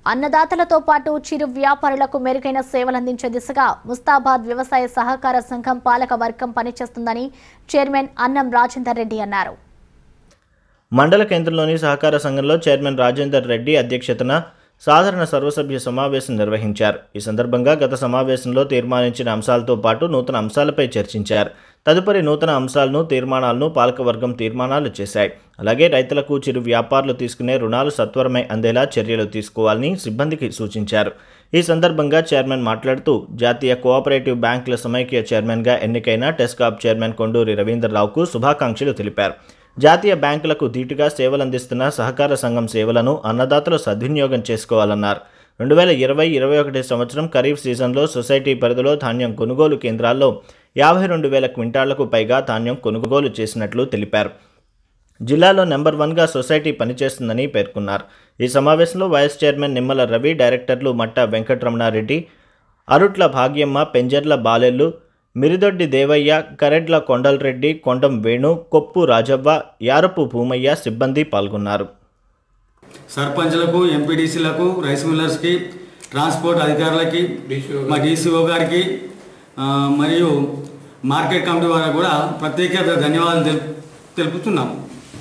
అన్నదాతలతో పాటు చిరు వ్యాపారులకు మెరుగైన సేవలందించే దిశగా ముస్తాబాద్ వ్యవసాయ సహకార సంఘం పాలక వర్గం పనిచేస్తుందని చైర్మన్ అన్నం రాజేందర్ రెడ్డి అన్నారు మండల కేంద్రంలోని సహకార సంఘంలో చైర్మన్ రాజేందర్ రెడ్డి అధ్యక్షతన సాధారణ సర్వసభ్య సమావేశం నిర్వహించారు ఈ సందర్భంగా గత సమావేశంలో తీర్మానించిన అంశాలతో పాటు నూతన అంశాలపై చర్చించారు తదుపరి నూతన అంశాలను తీర్మానాలను పాలకవర్గం తీర్మానాలు చేశాయి అలాగే రైతులకు చిరు వ్యాపారులు తీసుకునే రుణాలు సత్వరమై అందేలా చర్యలు తీసుకోవాలని సిబ్బందికి సూచించారు ఈ సందర్భంగా చైర్మన్ మాట్లాడుతూ జాతీయ కోఆపరేటివ్ బ్యాంకుల సమైక్య చైర్మన్గా ఎన్నికైన టెస్కాప్ చైర్మన్ కొండూరి రవీంద్రరావుకు శుభాకాంక్షలు తెలిపారు జాతీయ బ్యాంకులకు ధీటుగా సేవలందిస్తున్న సహకార సంఘం సేవలను అన్నదాతలు సద్వినియోగం చేసుకోవాలన్నారు రెండు వేల ఇరవై ఇరవై ఒకటి సంవత్సరం ఖరీఫ్ సీజన్లో సొసైటీ పరిధిలో ధాన్యం కొనుగోలు కేంద్రాల్లో యాభై రెండు వేల క్వింటాళ్లకు పైగా ధాన్యం కొనుగోలు చేసినట్లు తెలిపారు జిల్లాలో నెంబర్ వన్గా సొసైటీ పనిచేస్తుందని పేర్కొన్నారు ఈ సమావేశంలో వైస్ చైర్మన్ నిమ్మల రవి డైరెక్టర్లు మట్ట వెంకటరమణారెడ్డి అరుట్ల భాగ్యమ్మ పెంజర్ల బాలెల్లు మిరిదొడ్డి దేవయ్య కరెడ్ల కొండలరెడ్డి కొండం వేణు కొప్పు రాజవ్వ యారపు భూమయ్య సిబ్బంది పాల్గొన్నారు సర్పంచ్లకు ఎంపీడీసీలకు రైస్ మిల్లర్స్కి ట్రాన్స్పోర్ట్ అధికారులకి మా డీసీఓ గారికి ఆ, మరియు మార్కెట్ కమిటీ వారికి కూడా ప్రత్యేక ధన్యవాదాలు తెలు తెలుపుతున్నాము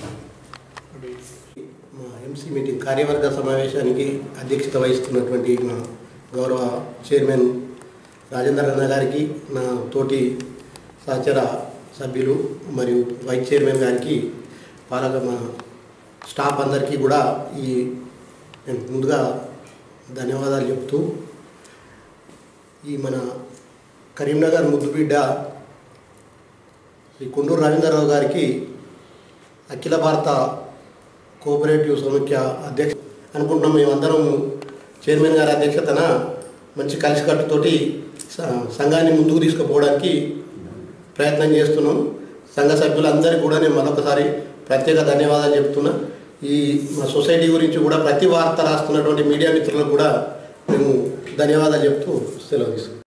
మా ఎంసీ మీటింగ్ కార్యవర్గ సమావేశానికి అధ్యక్షత వహిస్తున్నటువంటి మా గౌరవ చైర్మన్ రాజేందర్ అన్న గారికి నా తోటి సహచర సభ్యులు మరియు వైస్ చైర్మన్ గారికి పాలక మా స్టాఫ్ అందరికీ కూడా ఈ నేను ముందుగా ధన్యవాదాలు చెప్తూ ఈ మన కరీంనగర్ ముద్దుబిడ్డ శ్రీ కొండూరు రవీంద్రరావు గారికి అఖిల భారత కోఆపరేటివ్ సమైక్య అధ్యక్ష అనుకుంటున్నాం మేమందరం చైర్మన్ గారి అధ్యక్షతన మంచి కలిసికట్టుతోటి స- సంఘాన్ని ముందుకు తీసుకుపోవడానికి ప్రయత్నం చేస్తున్నాం సంఘ సభ్యులందరికీ కూడా నేను మరొకసారి ప్రత్యేక ధన్యవాదాలు చెప్తున్నా ఈ మా సొసైటీ గురించి కూడా ప్రతి వార్త రాస్తున్నటువంటి మీడియా మిత్రులకు కూడా మేము ధన్యవాదాలు చెప్తూ సెలవు తీసుకుంటాం